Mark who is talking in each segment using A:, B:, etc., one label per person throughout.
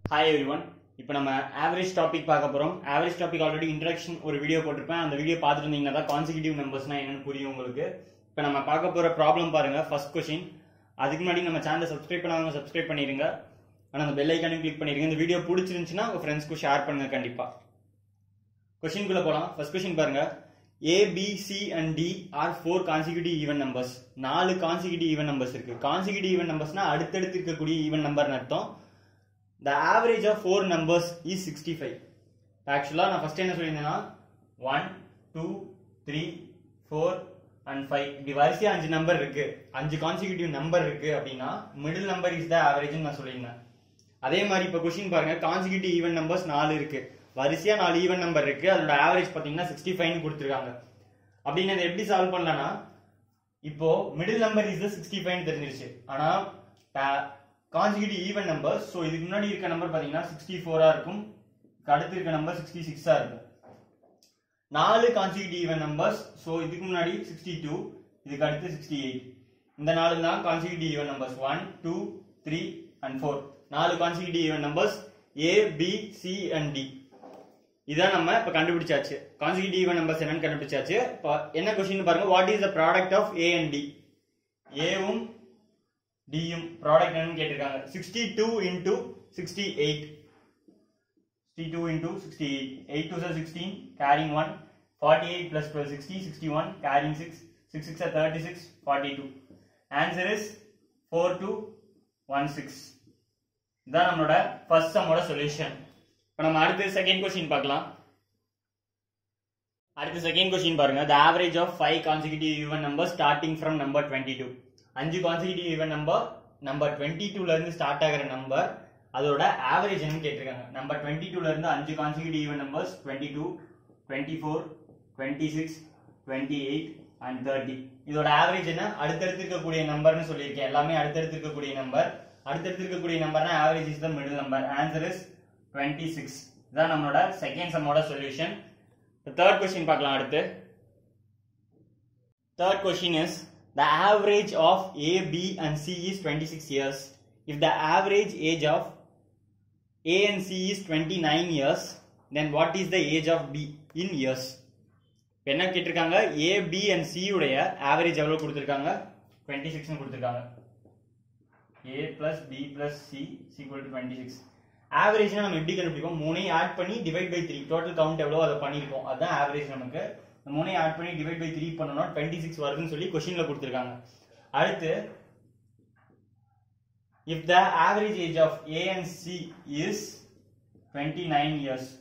A: hi every one இப்போ நம்ம average topic பார்க்க போகிறோம் ஆவரேஜ் டாபிக் ஆல்ரெடி இன்ட்ரடக்ஷன் ஒரு வீடியோ போட்டிருப்பேன் அந்த வீடியோ பார்த்துட்டு இருந்தீங்கன்னா தான் கான்சிக்யூட்டிவ் நம்பர்ஸ்னா என்னன்னு புரியும் உங்களுக்கு இப்போ நம்ம பார்க்க போகிற ப்ராப்ளம் பாருங்க ஃபர்ஸ்ட் கொஷின் அதுக்கு முன்னாடி நம்ம சேனலை சப்ஸ்கிரைப் பண்ணாதவங்க சப்ஸ்கிரைப் பண்ணிடுங்க ஆனால் அந்த பெல் ஐக்கானையும் கிளிக் பண்ணிடுங்க இந்த வீடியோ பிடிச்சிருந்துச்சுன்னா உங்கள் ஃப்ரெண்ட்ஸ்க்கு ஷேர் பண்ணுங்க கண்டிப்பாக கொஷின்குள்ள போகலாம் ஃபர்ஸ்ட் கொஷின் பாருங்க A B C and D are four consecutive even numbers நாலு கான்சிக்யூட்டிவ் ஈவன் நம்பர்ஸ் இருக்கு கான்சிக்யூட்டிவ் ஈவன் நம்பர்ஸ்னா அடுத்தடுத்து இருக்கக்கூடிய ஈவன் நம்பர்னு அர்த்தம் the average of four numbers is sixty five ஆக்சுவலாக நான் ஃபர்ஸ்ட் என்ன சொல்லியிருந்தேன்னா one two three four and five இப்படி வரிசையா அஞ்சு நம்பர் இருக்கு அஞ்சு கான்சிக்யூட்டிவ் நம்பர் இருக்கு அப்படின்னா middle number is the average நான் சொல்லியிருந்தேன் அதே மாதிரி இப்போ கொஸ்டின் பாருங்க கான்சிக்யூட்டிவ் ஈவன் நம்பர்ஸ் நாலு இருக்கு வரிசையா நாலு ஈவன் நம்பர் இருக்கு அதோட ஆவரேஜ் பாத்தீங்கன்னா சிக்ஸ்டி ஃபைவ்னு கொடுத்துருக்காங்க அப்படின்னு அதை எப்படி சால்வ் பண்ணலாம்னா இப்போ middle number is sixty five தெரிஞ்சிருச்சு ஆனா கான்சிக்யூட்டிவ் ஈவன் நம்பர் ஸோ இதுக்கு முன்னாடி இருக்க நம்பர் பாத்தீங்கன்னா சிக்ஸ்டி ஃபோரா இருக்கும் இதுக்கு அடுத்து இருக்க நம்பர் சிக்ஸ்டி சிக்ஸா இருக்கும் நாலு கான்சிக்யூட்டிவ் ஈவன் நம்பர்ஸ் ஸோ இதுக்கு முன்னாடி சிக்ஸ்டி டூ இதுக்கு அடுத்து சிக்ஸ்டி எயிட் இந்த நாலு தான் consecutive even numbers one two three and four நாலு consecutive even numbers A B C and D இதான் நம்ம இப்ப கண்டுபிடிச்சாச்சு கான்சிக்யூட்டிவ் ஈவன் நம்பர்ஸ் என்னன்னு கண்டுபிடிச்சாச்சு இப்போ என்ன கொஸ்டின் பாருங்க what is the product of A and D ஏவும் டியும் ப்ராடக்ட் என்னன்னு கேட்டிருக்காங்க sixty two into sixty eight sixty two into sixty eight eight two சார் sixteen carrying one forty eight plus twelve sixty sixty one carrying six six six thirty six forty two answer is four two one six இதான் நம்மளோட first சம்மோட solution இப்போ நம்ம அடுத்து second question பார்க்கலாம் அடுத்து second question பாருங்க the average of five consecutive even number starting from number twenty two அஞ்சு consecutive even number number twenty டூல இருந்து ஸ்டார்ட் ஆகிற நம்பர் அதோட ஆவரேஜ் என்னன்னு கேட்டிருக்காங்க நம்பர் டுவெண்ட்டி டூல இருந்து அஞ்சு consecutive even numbers twenty two twenty four twenty six twenty eight and thirty இதோட ஆவரேஜ் என்ன அடுத்தடுத்து இருக்கக்கூடிய நம்பர்னு சொல்லியிருக்கேன் எல்லாமே அடுத்தடுத்து இருக்கக்கூடிய நம்பர் அடுத்தடுத்து இருக்கக்கூடிய நம்பர்னா average is the middle number answer is twenty six இதான் நம்மளோட செகண்ட் சம்மோட சொல்யூஷன் தேர்ட் கொஸ்டின் பார்க்கலாம் அடுத்து third question is the average of A B and C is twenty six years if the average age of A and C is twenty nine years then what is the age of B in years என்ன கேட்டிருக்காங்க A B and C உடைய average எவ்வளவு கொடுத்துருக்காங்க twenty சிக்ஸ்னு கொடுத்துருக்காங்க A plus B plus C equal to twenty six ஆவரேஜ்னா நம்ம எப்படி கண்டுபிடிப்போம் மூணையும் ஆட் பண்ணி divide by three total count எவ்வளோ அதை பண்ணியிருப்போம் அதுதான் ஆவரேஜ் நமக்கு இந்த மூணையும் ஆட் பண்ணி டிவைட் பை த்ரீ பண்ணோம்னா டுவெண்ட்டி சிக்ஸ் வருதுன்னு சொல்லி கொஸ்டின்ல கொடுத்துருக்காங்க அடுத்து if the average age of A and C is twenty nine years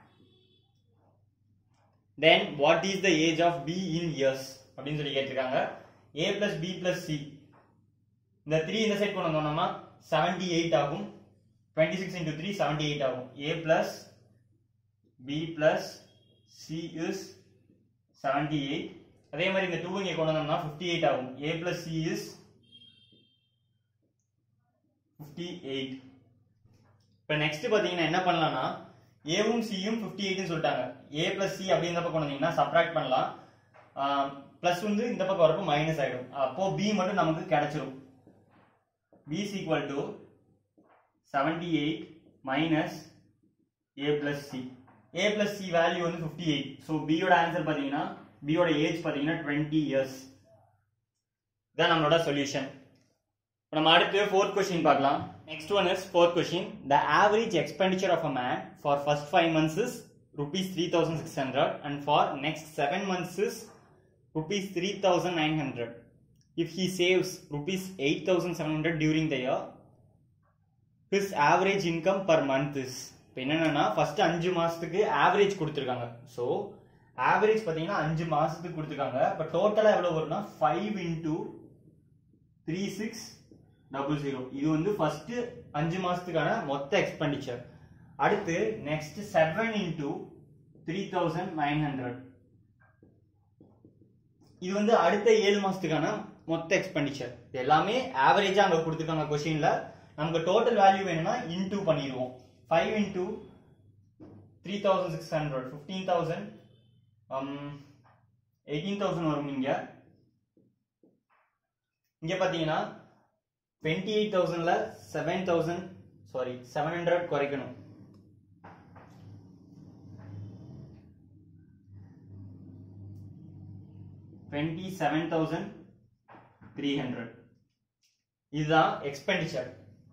A: then what is the age of B in years அப்படின்னு சொல்லி கேட்டிருக்காங்க A plus B plus C இந்த த்ரீ இந்த சைட் கொண்டு வந்தோம்னா செவன்டி எயிட் ஆகும் twenty six into three seventy eight ஆகும் A plus B plus C is seventy eight அதே மாதிரி இந்த டூ இங்கே கொண்டு வந்தோம்னா ஃபிஃப்டி எயிட் ஆகும் A plus C is fifty eight இப்போ நெக்ஸ்ட் பார்த்தீங்கன்னா என்ன பண்ணலாம்னா ஏவும் சியும் ஃபிஃப்டி எயிட்னு சொல்லிட்டாங்க ஏ பிளஸ் சி அப்படின்றப்ப கொண்டு வந்தீங்கன்னா சப்ராக்ட் பண்ணலாம் பிளஸ் வந்து இந்த பக்கம் வரப்போ மைனஸ் ஆயிடும் அப்போ பி மட்டும் நமக்கு கிடைச்சிரும் B is equal to seventy eight minus A plus C A plus C value வந்து ஃபிஃப்டி எயிட் ஸோ பியோட ஆன்சர் பார்த்தீங்கன்னா பியோட ஏஜ் பார்த்தீங்கன்னா டுவெண்ட்டி இயர்ஸ் இதான் நம்மளோட சொல்யூஷன் இப்போ நம்ம அடுத்து ஃபோர்த் கொஸ்டின் பார்க்கலாம் next one is fourth question the average expenditure of a man for first five months is rupees three thousand six hundred and for next seven months is rupees three thousand nine hundred if he saves rupees eight thousand seven hundred during the year his average income per month is இப்போ என்னென்னா first அஞ்சு மாதத்துக்கு average கொடுத்துருக்காங்க so average பார்த்தீங்கன்னா அஞ்சு மாதத்துக்கு கொடுத்துருக்காங்க இப்போ டோட்டலாக எவ்வளோ வரும்னா five into three six double zero இது வந்து ஃபர்ஸ்ட் அஞ்சு மாதத்துக்கான மொத்த எக்ஸ்பெண்டிச்சர் அடுத்து next seven into three thousand nine hundred இது வந்து அடுத்த ஏழு மாசத்துக்கான மொத்த எக்ஸ்பெண்டிச்சர் இது எல்லாமே ஆவரேஜா அங்க கொடுத்துருக்காங்க கொஸ்டின்ல நமக்கு டோட்டல் வேல்யூ வேணும்னா இன்டூ பண்ணிடுவோம் five into three thousand six hundred fifteen thousand eighteen thousand வரும் இங்க இங்க பாத்தீங்கன்னா டுவெண்ட்டி எயிட் தௌசண்ட்ல seven thousand sorry seven hundred குறைக்கணும் twenty seven thousand three hundred இதுதான் எக்ஸ்பெண்டிச்சர்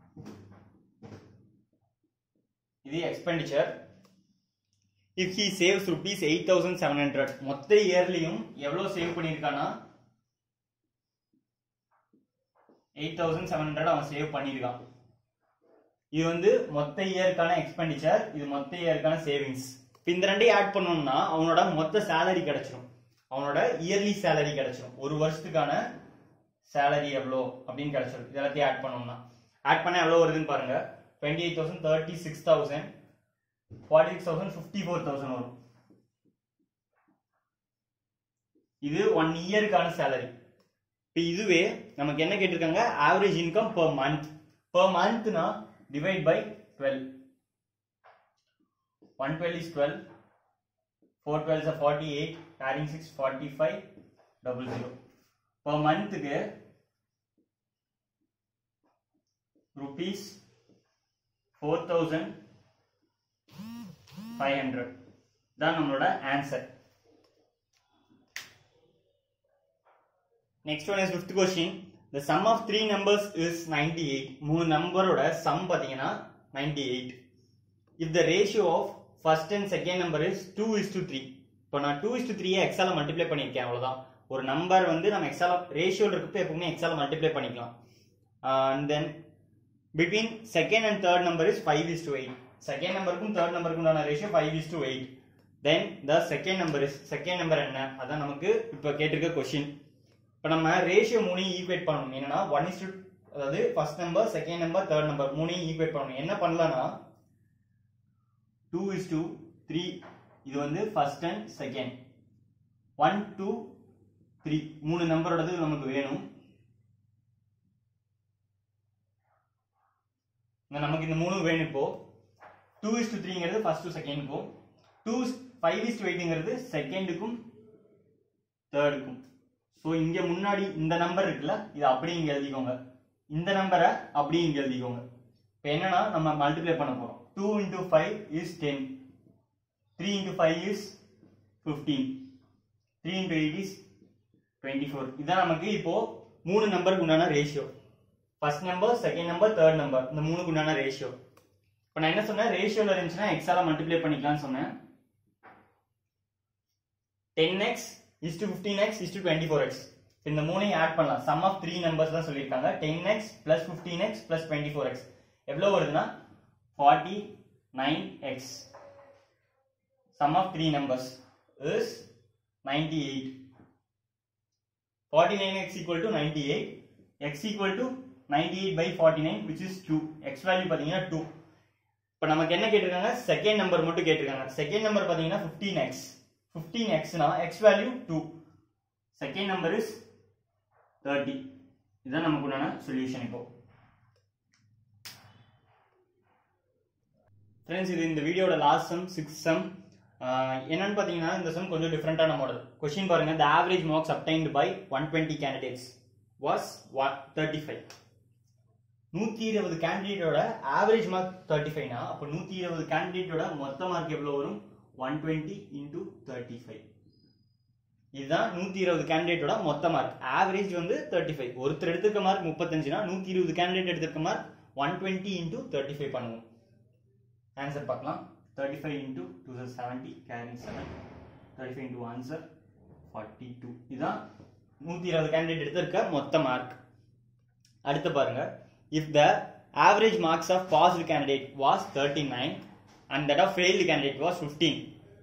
A: இது expenditure if he saves rupees eight thousand seven hundred மொத்த இயர்லியும் எவ்வளவு சேவ் பண்ணியிருக்கானா எயிட் தௌசண்ட் செவன் ஹண்ட்ரட் அவன் சேவ் பண்ணியிருக்கான் இது வந்து மொத்த இயருக்கான எக்ஸ்பெண்டிச்சர் இது மொத்த இயருக்கான சேவிங்ஸ் இந்த ரெண்டையும் ஆட் பண்ணோம்னா அவனோட மொத்த சேலரி கிடைச்சிரும் அவனோட இயர்லி சேலரி கிடைச்சிரும் ஒரு வருஷத்துக்கான சேலரி எவ்வளோ அப்படின்னு கிடைச்சிரும் இது எல்லாத்தையும் ஆட் பண்ணோம்னா ஆட் பண்ண எவ்வளோ வருதுன்னு பாருங்க twenty eight thousand thirty six thousand forty six thousand fifty four thousand வரும் இது ஒன் இயருக்கான சேலரி இப்போ இதுவே நமக்கு என்ன கேட்டிருக்காங்க average income per month per மந்த்னா divide by twelve one twelve is twelve four twelve is forty eight adding six forty five double zero per மந்த்துக்கு rupees four thousand five hundred தான் நம்மளோட answer next one is fifth question the sum of three numbers is ninety eight மூணு நம்பரோட sum பார்த்தீங்கன்னா ninety eight if the ratio of first and second number is two is to three இப்போ நான் two is to த்ரீயை எக்ஸால multiply பண்ணியிருக்கேன் அவ்வளோதான் ஒரு number வந்து நம்ம எக்ஸால ரேஷியோவில் இருக்கப்போ எப்பவுமே எக்ஸால மல்டிப்ளை பண்ணிக்கலாம் and then between second and third number is five is to eight second நம்பருக்கும் தேர்ட் நம்பருக்கும் உண்டான ratio five is to eight then the second number is second number என்ன அதான் நமக்கு இப்போ கேட்டிருக்க கொஸ்டின் இப்போ நம்ம ரேஷியோ மூணையும் ஈக்குவேட் பண்ணணும் என்னன்னா ஒன் இஸ் அதாவது first number second number third number மூணையும் ஈக்குவேட் பண்ணணும் என்ன பண்ணலாம்னா டூ இஸ் டூ த்ரீ இது வந்து first and second one two three மூணு நம்பரோடது நமக்கு வேணும் இங்க நமக்கு இந்த மூணு வேணும் இப்போ டூ இஸ் டு த்ரீங்கிறது ஃபர்ஸ்ட் டு செகண்டுக்கும் டூ ஃபைவ் இஸ் டு எயிட்டுங்கிறது செகண்டுக்கும் தேர்டுக்கும் ஸோ இங்க முன்னாடி இந்த நம்பர் இருக்குல்ல இது அப்படியே இங்க எழுதிக்கோங்க இந்த நம்பரை அப்படியே இங்க எழுதிக்கோங்க இப்போ என்னன்னா நம்ம மல்டிப்ளை பண்ண போறோம் two into five is ten three into five is fifteen three into eight is twenty four இதான் நமக்கு இப்போ மூணு நம்பருக்கு உண்டான ratio first number second number third number இந்த மூணுக்கு உண்டான ரேஷியோ இப்போ நான் என்ன சொன்னேன் ரேஷியோல இருந்துச்சுன்னா எக்ஸால மல்டிப்ளை பண்ணிக்கலாம்னு சொன்னேன் ten x is to fifteen x is to twenty four x இந்த மூணையும் ஆட் பண்ணலாம் சம் ஆஃப் த்ரீ நம்பர்ஸ் தான் சொல்லியிருக்காங்க ten x plus fifteen x plus twenty four x எவ்வளோ வருதுன்னா forty nine x sum of three numbers is ninety eight forty nine x equal to ninety eight x equal to ninety eight by forty nine which is two x value பார்த்தீங்கன்னா two இப்போ நமக்கு என்ன கேட்டிருக்காங்க second number மட்டும் கேட்டிருக்காங்க second number பார்த்தீங்கன்னா fifteen x fifteen எக்ஸ்னா x value two second number is thirty இதுதான் நமக்கு உண்டான சொல்யூஷன் இப்போ ஃப்ரெண்ட்ஸ் இது இந்த வீடியோட லாஸ்ட் சம் சிக்ஸ் சம் என்னன்னு பார்த்தீங்கன்னா இந்த சம் கொஞ்சம் டிஃப்ரெண்டான மாடல் கொஸ்டின் பாருங்க the average marks obtained by one twenty candidates was thirty five நூற்றி இருபது கேண்டிடேட்டோட ஆவரேஜ் மார்க் தேர்ட்டி ஃபைவ்னா அப்போ நூற்றி இருபது கேண்டிடேட்டோட மொத்த மார்க் எவ்வளோ வரும் one twenty into thirty five இதுதான் நூற்றி இருபது கேண்டிடேட்டோட மொத்த மார்க் ஆவரேஜ் வந்து தேர்ட்டி ஃபைவ் ஒருத்தர் எடுத்திருக்க மார்க் முப்பத்தஞ்சுனா நூற்றி இருபது கேண்டிடேட் எடுத்திருக்க mark one twenty into thirty five பண்ணுவோம் ஆன்சர் பார்க்கலாம் thirty five into two thousand seventy carrying seven thirty five into answer forty two இதுதான் நூற்றி இருபது கேண்டிடேட் எடுத்திருக்க மொத்த மார்க் அடுத்து பாருங்க if the average marks of passed candidate was thirty nine and that of failed candidate was fifteen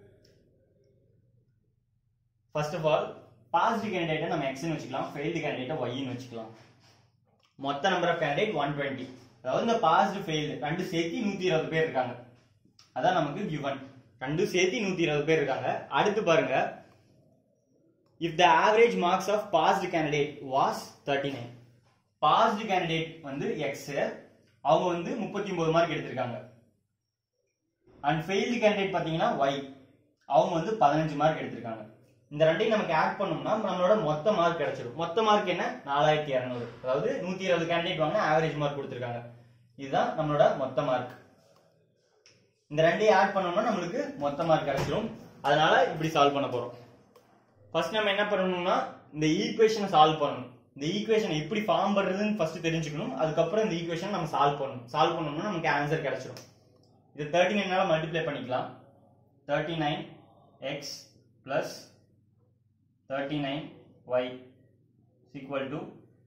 A: first of all passed கேண்டிடேட்டை நம்ம எக்ஸ்னு வச்சுக்கலாம் ஃபெயில்டு கேண்டிடேட்டை ஒய்னு வச்சுக்கலாம் மொத்த number of candidate one twenty அதாவது இந்த பாஸ்டு ஃபெயில்டு ரெண்டு சேர்த்து நூற்றி இருபது பேர் இருக்காங்க அதான் நமக்கு கிவன் ரெண்டு சேர்த்து நூற்றி இருபது பேர் இருக்காங்க அடுத்து பாருங்க if the average marks of passed candidate was thirty nine passed candidate வந்து எக்ஸ் அவங்க வந்து முப்பத்தி ஒன்பது மார்க் எடுத்திருக்காங்க அண்ட் ஃபெயில்டு கேண்டிடேட் பார்த்தீங்கன்னா ஒய் அவங்க வந்து பதினஞ்சு மார்க் எடுத்திருக்காங்க இந்த ரெண்டையும் நமக்கு ஆட் பண்ணோம்னா நம்மளோட மொத்த மார்க் கிடைச்சிடும் மொத்த மார்க் என்ன நாலாயிரத்தி இரநூறு அதாவது நூத்தி இருபது கேண்டிடேட் வாங்க ஆவரேஜ் மார்க் கொடுத்துருக்காங்க இதுதான் நம்மளோட மொத்த மார்க் இந்த ரெண்டையும் ஆட் பண்ணோம்னா நம்மளுக்கு மொத்த மார்க் கிடைச்சிரும் அதனால இப்படி சால்வ் பண்ண போறோம் ஃபர்ஸ்ட் நம்ம என்ன பண்ணணும்னா இந்த ஈக்குவேஷனை சால்வ் பண்ணணும் இந்த ஈக்குவேஷன் எப்படி ஃபார்ம் பண்றதுன்னு ஃபர்ஸ்ட் தெரிஞ்சுக்கணும் அதுக்கப்புறம் இந்த ஈக்குவேஷன் நம்ம சால்வ் பண்ணணும் சால்வ் பண்ணோம்னா நமக்கு ஆன்சர் கிடைச்சிரும் இது தேர்ட்டி நைனால மல்டிப்ளை பண்ணிக்கலாம் thirty nine x plus thirty nine y equal to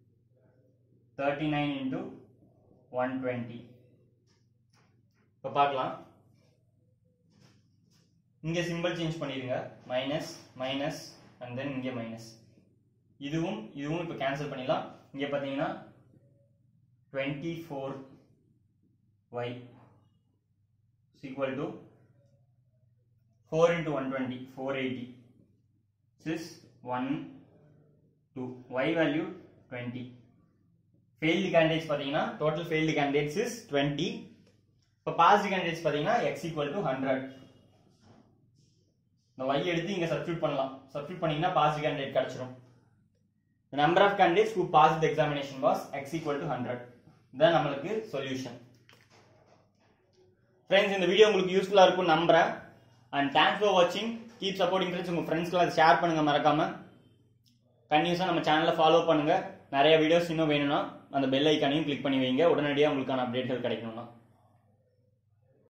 A: 39 into 120 இப்போ பார்க்கலாம் இங்க சிம்பிள் சேஞ்ச் பண்ணிடுங்க மைனஸ் மைனஸ் அண்ட் தென் இங்க மைனஸ் இதுவும் இதுவும் இப்போ கேன்சல் பண்ணிடலாம் இங்க பார்த்தீங்கன்னா twenty four y equal to four into one twenty four eighty சிஸ் one two y value twenty failed candidates பார்த்தீங்கன்னா total failed candidates is twenty இப்போ பாசிட்டிவ் கேண்டிடேட்ஸ் பார்த்தீங்கன்னா எக்ஸ் ஈக்குவல் டு ஹண்ட்ரட் இந்த y எடுத்து இங்க சப்ஸ்டியூட் பண்ணலாம் substitute பண்ணீங்கன்னா positive candidate கிடைச்சிரும் the number of candidates who passed the examination was x equal to 100 இதான் நம்மளுக்கு சொல்யூஷன் ஃப்ரெண்ட்ஸ் இந்த வீடியோ உங்களுக்கு யூஸ்ஃபுல்லா இருக்கும் நம்புறேன் அண்ட் தேங்க்ஸ் ஃபார் வாட்சிங் கீப் சப்போர்ட்டிங் ஃப்ரெண்ட்ஸ் உங்க ஃப்ரெண்ட்ஸ்க்குலாம் ஷேர் பண்ணுங்க மறக்காம கண்டினியூஸாக நம்ம சேனலை ஃபாலோ பண்ணுங்க நிறைய வீடியோஸ் இன்னும் வேணும்னா அந்த பெல் ஐக்கானையும் கிளிக் பண்ணி வைங்க உடனடியாக உங்களுக்கான அப்டேட்கள் கிடைக்கணும்னா